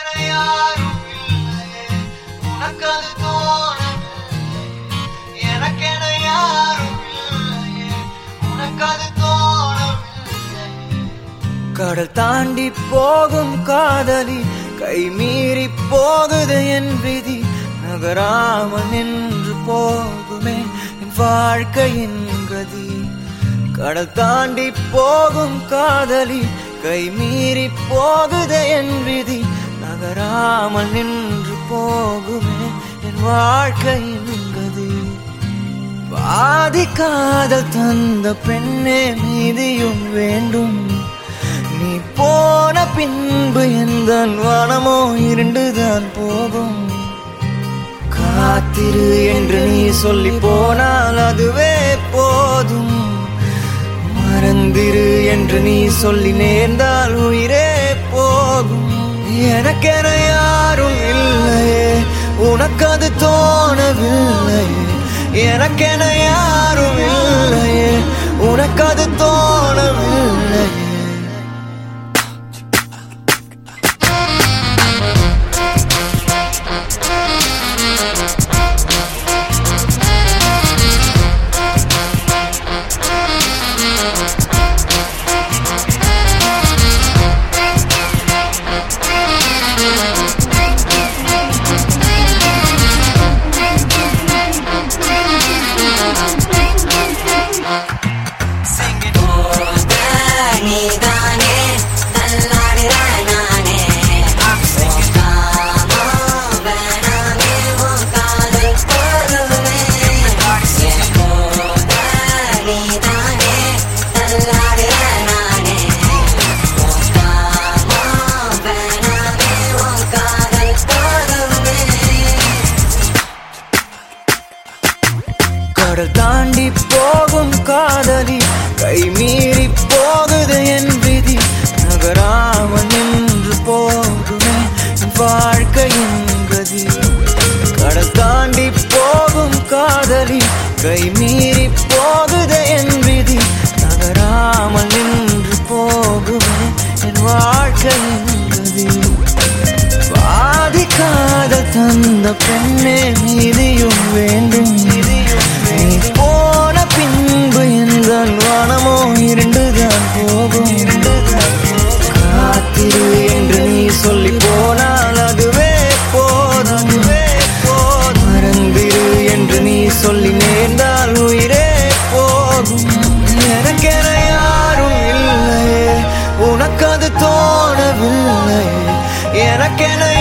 எனக்கென யாரும் இல்லையே உனக்கது தோணவில்லையே எனக்கென யாரும் இல்லையே உனக்கது தோணவில்லையே கடல் தாண்டி போகும் காதலி கை மீறி போகுது என் விதி நகராமல் நின்று போகுமே என் வாழ்க்கையின் கதி கடல் தாண்டி போகும் காதலி கை மீறி போகுது என் விதி நகராமல் நின்று போகுமே என் வாழ்க்கையின் கதி பாதி காதல் தந்த பெண்ணே மீதியும் வேண்டும் நீ போன பின்பு எந்த வனமோ இருண்டுதான் போகும் காத்திரு என்று நீ சொல்லி போனால் அதுவே போதும் மறந்திரு என்று நீ சொல்லி நேர்ந்தால் உயிரே போகும் எனக்கென யாரும் இல்லையே உனக்கது தோணவில்லையே எனக்கென யாரும் இல்லையே உனக்கது தோணவில்லையே நீதானே தள்ளாடுறாய் நானே போகாமோ வேணாமே உன் காதல் போதுமே என் போக நீதானே தள்ளாடுறாய் நானே போகாமோ வேணாமே உன் காதல் போதுமே கடல் தாண்டி போகும் காதலி கை மீறி போகுது என் விதி நகராமல் நின்று போகுமே என் வாழ்க்கையின் கதி கடல் தாண்டி போகும் காதலி கை மீறி போகுது என் விதி நகராமல் நின்று போகுமே என் வாழ்க்கையின் கதி பாதிக்காத தந்த பெண்ணே மீதியும் வேண்டும் நீ போன பின்பு எந்த வனமோ இருண்டுதான் போகும் காத்திரு என்று நீ சொல்லி போனால் அதுவே போதும் மறந்திரு என்று நீ சொல்லி நேர்ந்தால் உயிரே போகும் எனக்கென யாரும் இல்லையே உனக்கது தோணவில்லை எனக்கென